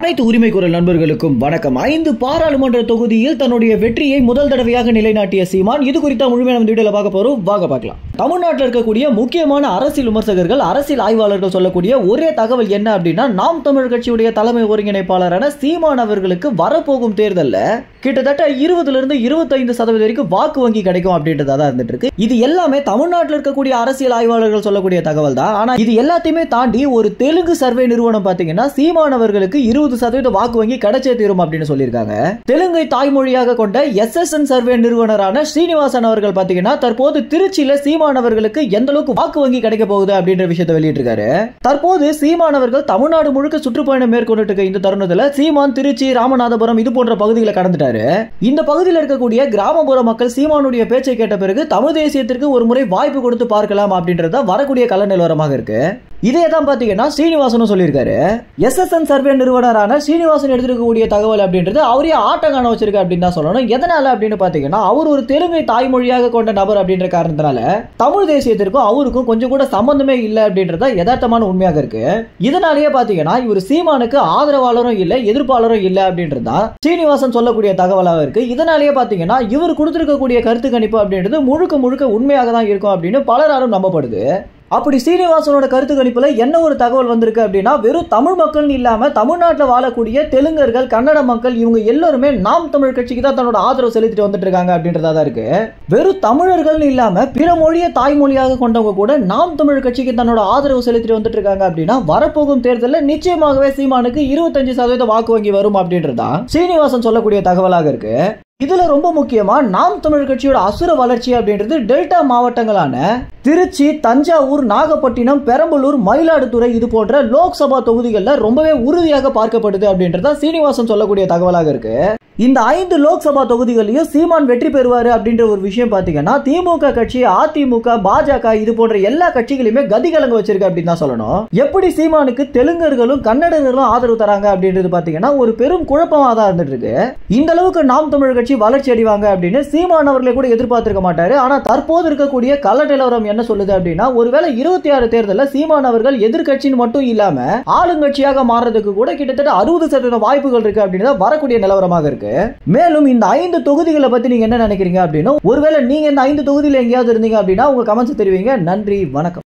அனைத்து உரிமை குரல் நண்பர்களுக்கும் வணக்கம் ஐந்து பாராளுமன்ற தொகுதியில் தன்னுடைய வெற்றியை முதல் தடவையாக நிலைநாட்டிய சீமான் இது குறித்த முழுமையான வீடியோல பார்க்க போறோம் வாங்க பார்க்கலாம் தமிழ்நாட்டில் இருக்கக்கூடிய முக்கியமான அரசியல் விமர்சகர்கள் அரசியல் ஆய்வாளர்கள் சொல்லக்கூடிய ஒரே தகவல் என்ன அப்படின்னா நாம் தமிழர் கட்சியுடைய தலைமை ஒருங்கிணைப்பாளரான சீமான் அவர்களுக்கு வரப்போகும் தேர்தலில் கிட்டத்தட்ட இருபதுல இருந்து இருபத்தைந்து சதவீதம் வரைக்கும் வாக்கு வங்கி கிடைக்கும் அப்படின்றதா தான் இருந்துட்டு இருக்கு இது எல்லாமே தமிழ்நாட்டில் இருக்கக்கூடிய அரசியல் ஆய்வாளர்கள் சொல்லக்கூடிய தகவல் தான் ஆனா இது எல்லாத்தையுமே தாண்டி ஒரு தெலுங்கு சர்வே நிறுவனம் பாத்தீங்கன்னா சீமான் அவர்களுக்கு இருபது சதவீத வாக்கு வங்கி கிடைச்சே தீரும் அப்படின்னு சொல்லியிருக்காங்க தெலுங்கை தாய்மொழியாக கொண்ட எஸ் எஸ் என் சர்வே நிறுவனரான ஸ்ரீனிவாசன் அவர்கள் பாத்தீங்கன்னா தற்போது திருச்சியில சீமான் அவர்களுக்கு எந்த அளவுக்கு வாக்கு வங்கி கிடைக்க போகுது அப்படின்ற விஷயத்தை வெளியிட்டிருக்காரு தற்போது சீமான் அவர்கள் தமிழ்நாடு முழுக்க சுற்றுப்பயணம் மேற்கொண்டுட்டு இருக்க இந்த தருணத்துல சீமான் திருச்சி ராமநாதபுரம் இது போன்ற பகுதிகளை கடந்துட்டாரு இந்த பகுதியில் இருக்கக்கூடிய கிராமப்புற மக்கள் சீமானுடைய பேச்சை கேட்ட பிறகு தமிழ் தேசியத்திற்கு ஒரு முறை வாய்ப்பு கொடுத்து பார்க்கலாம் அப்படின்றது தான் வரக்கூடிய கல நிலவரமாக இருக்கு இதே தான் பாத்தீங்கன்னா ஸ்ரீனிவாசனும் சொல்லியிருக்காரு எஸ்எஸ்என் சர்வே நிறுவனரான ஸ்ரீனிவாசன் எடுத்திருக்கக்கூடிய தகவல் அப்படின்றது அவரே ஆட்டம் காண வச்சிருக்கு அப்படின்னு தான் சொல்லணும் எதனால அப்படின்னு பாத்தீங்கன்னா அவர் ஒரு தெலுங்கை தாய்மொழியாக கொண்ட நபர் அப்படின்ற காரணத்தினால தமிழ் தேசியத்திற்கும் அவருக்கும் கொஞ்சம் கூட சம்பந்தமே இல்லை அப்படின்றத யதார்த்தமான உண்மையாக இருக்கு இதனாலேயே பாத்தீங்கன்னா இவர் சீமானுக்கு ஆதரவாளரும் இல்லை எதிர்ப்பாளரும் இல்லை அப்படின்றது தான் ஸ்ரீனிவாசன் சொல்லக்கூடிய தகவலாக இருக்கு இதனாலேயே பாத்தீங்கன்னா இவர் கொடுத்திருக்கக்கூடிய கருத்து கணிப்பு அப்படின்றது முழுக்க முழுக்க உண்மையாக தான் இருக்கும் அப்படின்னு பலராலும் நம்பப்படுது அப்படி சீனிவாசனோட கருத்து கணிப்புல என்ன ஒரு தகவல் வந்திருக்கு அப்படின்னா வெறும் தமிழ் மக்கள்னு இல்லாம தமிழ்நாட்டில் வாழக்கூடிய தெலுங்கர்கள் கன்னட மக்கள் இவங்க எல்லாருமே நாம் தமிழ் கட்சிக்கு தான் தன்னோட ஆதரவு செலுத்திட்டு வந்துட்டு இருக்காங்க அப்படின்றதா தான் இருக்கு வெறும் தமிழர்கள்னு இல்லாம பிற மொழியை தாய்மொழியாக கொண்டவங்க கூட நாம் தமிழ் கட்சிக்கு தன்னோட ஆதரவு செலுத்திட்டு வந்துட்டு இருக்காங்க அப்படின்னா வரப்போகும் தேர்தலில் நிச்சயமாகவே சீமானுக்கு இருபத்தஞ்சு சதவீத வாக்கு வங்கி வரும் அப்படின்றதான் சீனிவாசன் சொல்லக்கூடிய தகவலாக இருக்கு இதுல ரொம்ப முக்கியமா நாம் தமிழ் கட்சியோட அசுர வளர்ச்சி அப்படின்றது டெல்டா மாவட்டங்களான திருச்சி தஞ்சாவூர் நாகப்பட்டினம் பெரம்பலூர் மயிலாடுதுறை இது போன்ற லோக்சபா தொகுதிகளில் ரொம்பவே உறுதியாக பார்க்கப்படுது அப்படின்றத சீனிவாசன் சொல்லக்கூடிய தகவலாக இருக்கு இந்த ஐந்து லோக்சபா தொகுதிகளையும் சீமான் வெற்றி பெறுவாரு அப்படின்ற ஒரு விஷயம் பாத்தீங்கன்னா திமுக கட்சி அதிமுக பாஜக இது போன்ற எல்லா கட்சிகளையுமே கதிகலங்க வச்சிருக்கு அப்படின்னு தான் சொல்லணும் எப்படி சீமானுக்கு தெலுங்கர்களும் கன்னடர்களும் ஆதரவு தராங்க அப்படின்றது பாத்தீங்கன்னா ஒரு பெரும் குழப்பமா தான் இருந்துட்டு இருக்கு இந்த அளவுக்கு நாம் தமிழ் கட்சி வளர்ச்சி அடைவாங்க அப்படின்னு சீமான் அவர்களை கூட எதிர்பார்த்திருக்க மாட்டாரு ஆனா தற்போது இருக்கக்கூடிய கள நிலவரம் என்ன சொல்லுது அப்படின்னா ஒருவேளை இருபத்தி ஆறு தேர்தலில் சீமான் அவர்கள் எதிர்கட்சின்னு மட்டும் இல்லாம ஆளுங்கட்சியாக மாறுறதுக்கு கூட கிட்டத்தட்ட அறுபது சதவீத வாய்ப்புகள் இருக்கு அப்படின்னு வரக்கூடிய நிலவரமாக இருக்கு மேலும் இந்த ஐந்து தொகுதிகளை பத்தி நீங்க என்ன நினைக்கிறீங்க அப்படின்னா ஒருவேளை நீங்க இந்த ஐந்து தொகுதியில் எங்கேயாவது இருந்தீங்க அப்படின்னா உங்க கமெண்ட்ஸ் தெரிவிங்க நன்றி வணக்கம்